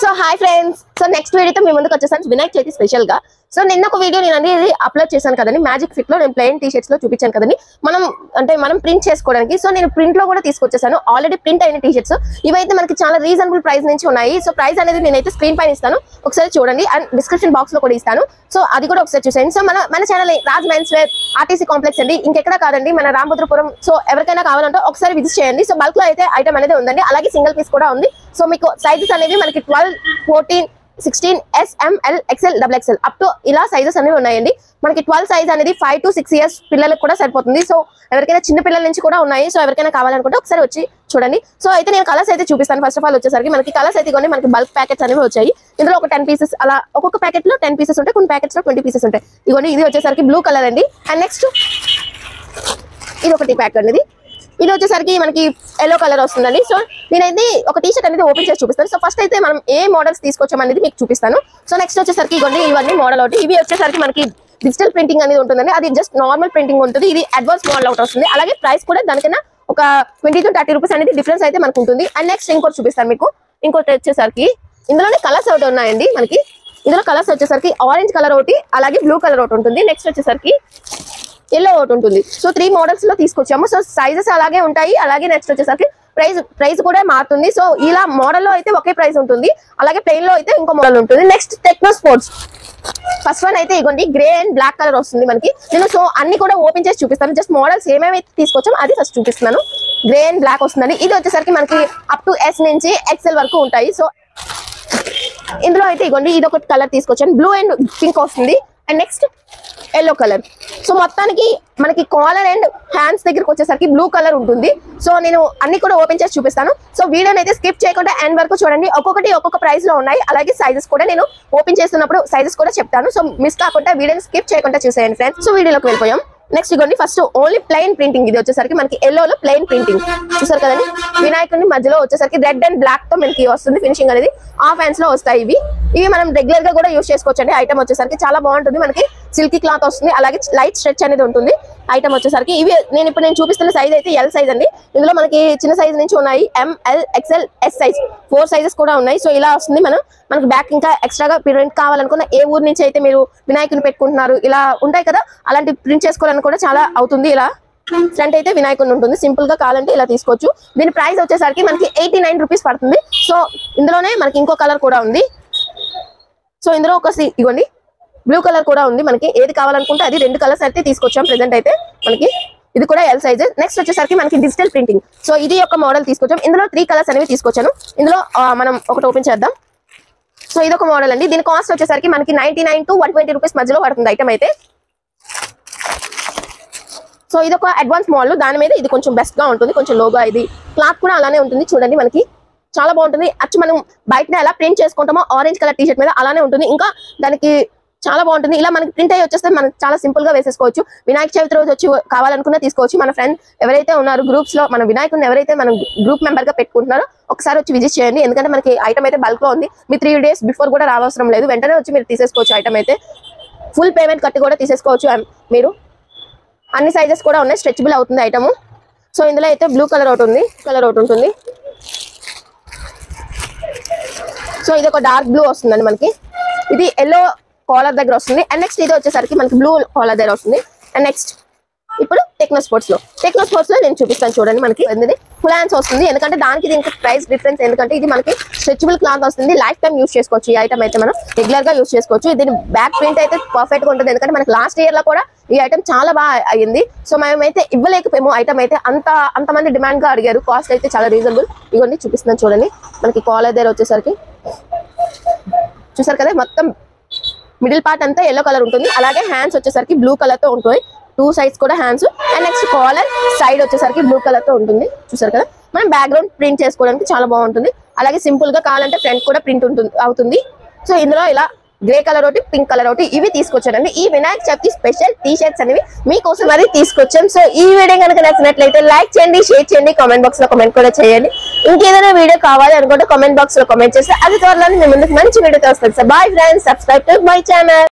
so hi friends so next వీడియోతో మీ ముందుకు వచ్చేసాను వినాయక చవితి స్పెషల్ గా సో నిన్న ఒక వీడియో నేను అనేది అప్లోడ్ చేశాను కదండి మ్యాజిక్ ఫిట్ లో నేను ప్లెయిన్ టీ షర్ట్స్ లో చూపించాను కదండి మనం అంటే మనం ప్రింట్ చేసుకోవడానికి సో నేను ప్రింట్ లో కూడా తీసుకొచ్చేసాను ఆల్రెడీ ప్రింట్ అయిన టీ షర్ట్స్ ఇవైతే మనకి చాలా రీజనబుల్ ప్రైస్ నుంచి ఉన్నాయి సో ప్రైస్ అనేది నేనైతే స్క్రీన్ పైన ఇస్తాను ఒకసారి చూడండి అండ్ డిస్క్రిప్షన్ బాక్స్ లో కూడా ఇస్తాను సో అది కూడా ఒకసారి చూసేయండి సో మన మన channel Raj men's wear RTC complex అండి ఇంకెక్కడ కాదండి మన రామభద్రపురం సో ఎవరికైనా కావాలంటే ఒకసారి విజిట్ చేయండి సో బల్క్ లో అయితే ఐటమ్ అనేది ఉందండి అలాగే సింగిల్ పీస్ కూడా ఉంది సో మీకు సైజెస్ అనేవి మనకి twelve fourteen sixteen S M L XL double XL up to ఇలా సైజెస్ అనేవి ఉన్నాయండి మనకి ట్వెల్వ్ సైజ్ అనేది ఫైవ్ టు సిక్స్ ఇయర్స్ పిల్లలకు కూడా సరిపోతుంది సో ఎవరికైనా చిన్న పిల్లల నుంచి కూడా ఉన్నాయి సో ఎవరికైనా కావాలనుకుంటే ఒకసారి వచ్చి చూడండి సో అయితే నేను కలర్స్ అయితే చూపిస్తాను ఫస్ట్ ఆఫ్ ఆల్ వచ్చేసరికి మనకి కలర్స్ అయితే కొన్ని మనకి బల్క్ ప్యాకెట్స్ అనేవి వచ్చాయి ఇందులో ఒక టెన్ పీసెస్ అలా ఒక్కొక్క ప్యాకెట్ లో టెన్ పీసెస్ ఉంటాయి కొన్ని ప్యాకెట్స్ లో ట్వంటీ పీసెస్ ఉంటాయి ఇదిగోండి ఇది వచ్చేసరికి బ్లూ కలర్ అండి అండ్ నెక్స్ట్ ఇది ఒకటి ప్యాక్ అండి ఇది ఇది వచ్చేసరికి మనకి ఎల్లో కలర్ వస్తుందండి సో నేనైతే ఒక టీ షర్ట్ అనేది ఓపెన్ చేసి చూపిస్తాను సో ఫస్ట్ అయితే మనం ఏ మోడల్స్ తీసుకొచ్చాం అనేది మీకు చూపిస్తాను సో నెక్స్ట్ వచ్చేసరికి ఇవ్వండి ఇవన్నీ మోడల్ ఒకటి ఇవి వచ్చేసరికి మనకి డిజిటల్ ప్రింటింగ్ అనేది ఉంటుందండి అది జస్ట్ నార్మల్ ప్రింటింగ్ ఉంటుంది ఇది అడ్వాన్స్ మోడల్ అవుట్ వస్తుంది అలాగే ప్రైస్ కూడా దానికన్నా ఒక ట్వంటీ టు థర్టీ రూపీస్ అనేది డిఫరెన్స్ అయితే మనకు ఉంటుంది అండ్ నెక్స్ట్ ఇంకోటి చూపిస్తాను మీకు ఇంకోటి వచ్చేసరికి ఇందులోనే కలర్స్ ఒకటి ఉన్నాయండి మనకి ఇందులో కలర్స్ వచ్చేసరికి ఆరెంజ్ కలర్ ఒకటి అలాగే బ్లూ కలర్ ఒకటి ఉంటుంది నెక్స్ట్ వచ్చేసరికి ఎల్లో ఒకటి ఉంటుంది సో త్రీ మోడల్స్ లో తీసుకొచ్చాము సో సైజెస్ అలాగే ఉంటాయి అలాగే నెక్స్ట్ వచ్చేసరికి ప్రైస్ ప్రైస్ కూడా మారుతుంది సో ఇలా మోడల్ లో అయితే ఒకే ప్రైస్ ఉంటుంది అలాగే ప్లెయిన్ లో అయితే ఇంకో మోడల్ ఉంటుంది next Techno Sports first one అయితే ఇగోండి గ్రే అండ్ బ్లాక్ కలర్ వస్తుంది మనకి నేను సో అన్ని కూడా ఓపెన్ చేసి చూపిస్తాను జస్ట్ మోడల్స్ ఏమేమి తీసుకొచ్చాం అది ఫస్ట్ చూపిస్తున్నాను గ్రే అండ్ బ్లాక్ వస్తుందండి ఇది వచ్చేసరికి మనకి అప్ టు ఎస్ నుంచి ఎక్సెల్ వరకు ఉంటాయి సో ఇందులో అయితే ఇగోండి ఇది ఒక కలర్ తీసుకొచ్చాను బ్లూ అండ్ పింక్ వస్తుంది and next yellow colour so మొత్తానికి మనకి కాలర్ అండ్ హ్యాండ్స్ దగ్గరికి వచ్చేసరికి బ్లూ కలర్ ఉంటుంది సో నేను అన్ని కూడా ఓపెన్ చేసి చూపిస్తాను సో వీడియోని అయితే స్కిప్ చేయకుండా ఎండ్ వరకు చూడండి ఒక్కొక్కటి ఒక్కొక్క ప్రైస్ లో ఉన్నాయి అలాగే సైజెస్ కూడా నేను ఓపెన్ చేస్తున్నప్పుడు సైజెస్ కూడా చెప్తాను సో మిస్ కాకుండా వీడియోని స్కిప్ చేయకుండా చూసేయండి ఫ్రెండ్స్ సో వీడియోలోకి వెళ్ళిపోయాం నెక్స్ట్ ఇగోండి ఫస్ట్ ఓన్లీ ప్లెయిన్ ప్రింటింగ్ ఇది వచ్చేసరికి మనకి ఎల్లోలో ప్లెయిన్ ప్రింటింగ్ చూసారు కదండి వినాయకుడిని మధ్యలో వచ్చేసరికి రెడ్ అండ్ బ్లాక్ తో మనకి వస్తుంది ఫినిషింగ్ అనేది ఆ ఫ్యాన్స్ లో వస్తాయి ఇవి ఇవి మనం రెగ్యులర్ గా కూడా యూస్ చేసుకోవచ్చు అండి ఐటమ్ వచ్చేసరికి చాలా బాగుంటుంది మనకి సిల్కీ క్లాత్ వస్తుంది అలాగే లైట్ స్ట్రెచ్ అనేది ఉంటుంది ఐటమ్ వచ్చేసరికి ఇవి నేను ఇప్పుడు నేను చూపిస్తున్న సైజ్ అయితే ఎల్ సైజ్ అండి ఇందులో మనకి చిన్న సైజ్ నుంచి ఉన్నాయి M L XL S size four sizes కూడా ఉన్నాయి సో ఇలా వస్తుంది మనం మనకి బ్యాక్ ఇంకా ఎక్స్ట్రాగా ప్రింట్ కావాలనుకున్న ఏ ఊరు నుంచి అయితే మీరు వినాయకుని పెట్టుకుంటున్నారు ఇలా ఉంటాయి కదా అలాంటి ప్రింట్ చేసుకోవాలని కూడా చాలా అవుతుంది ఇలా ఫ్రంట్ అయితే వినాయకుని ఉంటుంది సింపుల్ గా కావాలంటే ఇలా తీసుకోవచ్చు దీని ప్రైస్ వచ్చేసరికి మనకి ఎయిటీ నైన్ రూపీస్ పడుతుంది సో ఇందులోనే మనకి ఇంకో కలర్ కూడా ఉంది సో ఇందులో ఒక సి- ఇగోండి బ్లూ కలర్ కూడా ఉంది మనకి ఏది కావాలనుకుంటే అది రెండు కలర్స్ అయితే తీసుకొచ్చాం ప్రెసెంట్ అయితే మనకి ఇది కూడా ఎల్ సైజ్ నెక్స్ట్ వచ్చేసరికి మనకి డిజిటల్ ప్రింటింగ్ సో ఇది ఒక మోడల్ తీసుకొచ్చాం ఇందులో త్రీ కలర్స్ అనేవి తీసుకొచ్చాను ఇందులో ఆ, మనం ఒకటి ఓపెన్ చేద్దాం సో ఇది ఒక మోడల్ అండి దీని కాస్ట్ వచ్చేసరికి మనకి ninety nine to one twenty rupees మధ్యలో పడుతుంది ఐటమ్ అయితే సో ఇది ఒక అడ్వాన్స్ మోడల్ దాని మీద ఇది కొంచెం బెస్ట్ గా ఉంటుంది కొంచెం లోగా ఇది క్లాత్ కూడా అలానే ఉంటుంది చూడండి మనకి చాలా బాగుంటుంది అచ్చు మనం బయట ఎలా ప్రింట్ చేసుకుంటామో ఆరెంజ్ కలర్ టీ షర్ట్ మీద అలానే ఉంటుంది ఇంకా దానికి చాలా బాగుంటుంది ఇలా మనకి ప్రింట్ అయ్యి వచ్చేస్తే మనం చాలా సింపుల్ గా వేసేసుకోవచ్చు వినాయక చవితి రోజు వచ్చి కావాలనుకున్నా తీసుకోవచ్చు మన ఫ్రెండ్ ఎవరైతే ఉన్నారు గ్రూప్స్ లో మన వినాయకుడిని ఎవరైతే మనం గ్రూప్ మెంబర్ గా పెట్టుకుంటున్నారో ఒకసారి వచ్చి విజిట్ చేయండి ఎందుకంటే మనకి ఐటమ్ అయితే బల్క్ లో ఉంది మీ త్రీ డేస్ బిఫోర్ కూడా రావసరం లేదు వెంటనే వచ్చి మీరు తీసేసుకోవచ్చు ఐటమ్ అయితే ఫుల్ పేమెంట్ కట్టి కూడా తీసేసుకోవచ్చు అం- మీరు అన్ని సైజెస్ కూడా ఉన్నాయి స్ట్రెచబుల్ అవుతుంది ఐటమ్ సో ఇందులో అయితే బ్లూ కలర్ ఒకటి ఉంది కలర్ ఒకటి ఉంటుంది సో ఇది ఒక డార్క్ బ్లూ వస్తుందండి మనకి ఇది ఎల్లో కాలర్ దగ్గర వస్తుంది అండ్ నెక్స్ట్ ఇది వచ్చేసరికి మనకి బ్లూ కాలర్ దగ్గర వస్తుంది అండ్ నెక్స్ట్ ఇప్పుడు టెక్నో స్పోర్ట్స్ లో టెక్నో స్పోర్ట్స్ లో నేను చూపిస్తాను చూడండి మనకి ఇది ఫుల్ హ్యాండ్స్ వస్తుంది ఎందుకంటే దానికి దీనికి ప్రైస్ డిఫరెన్స్ ఎందుకంటే ఇది మనకి స్ట్రెచబుల్ క్లాత్ వస్తుంది లైఫ్ టైం యూస్ చేసుకోవచ్చు ఈ ఐటమ్ అయితే మనం రెగ్యులర్ గా యూస్ చేసుకోవచ్చు దీని బ్యాక్ ప్రింట్ అయితే పర్ఫెక్ట్ గా ఉంటుంది ఎందుకంటే మనకి లాస్ట్ ఇయర్ లో కూడా ఈ ఐటమ్ చాలా బాగా అయ్యింది సో మేమైతే ఇవ్వలేకపోయాము ఐటమ్ అయితే అంత అంతమంది డిమాండ్ గా అడిగారు కాస్ట్ అయితే చాలా రీజనబుల్ ఇవన్నీ చూపిస్తున్నాను చూడండి మనకి కాలర్ దగ్గర వచ్చేసరికి చూసారు కదా మొత్తం మిడిల్ పార్ట్ అంతా ఎల్లో కలర్ ఉంటుంది అలాగే హ్యాండ్స్ వచ్చేసరికి బ్లూ కలర్ తో ఉంటుంది టూ సైడ్స్ కూడా hands and next collar side వచ్చేసరికి బ్లూ కలర్ తో ఉంటుంది చూసారు కదా మనం బ్యాక్గ్రౌండ్ ప్రింట్ చేసుకోవడానికి చాలా బాగుంటుంది అలాగే సింపుల్ గా కావాలంటే ఫ్రంట్ కూడా ప్రింట్ ఉంటుంది అవుతుంది సో ఇందులో ఇలా గ్రే కలర్ ఒకటి పింక్ కలర్ ఒకటి ఇవి తీసుకొచ్చానండి ఈ Vinayaka Chavithi special T shirts అనేవి మీకోసం మరి తీసుకొచ్చాం సో ఈ వీడియో కనుక నచ్చినట్లయితే లైక్ చేయండి షేర్ చేయండి కామెంట్ బాక్స్ లో కామెంట్ కూడా చేయండి ఇంకేదైనా వీడియో కావాలి అనుకుంటే కామెంట్ బాక్స్ లో కామెంట్ చేస్తే అది త్వరలో మీ ముందుకు మంచి వీడియోతో వస్తుంది so bye friends subscribe to my channel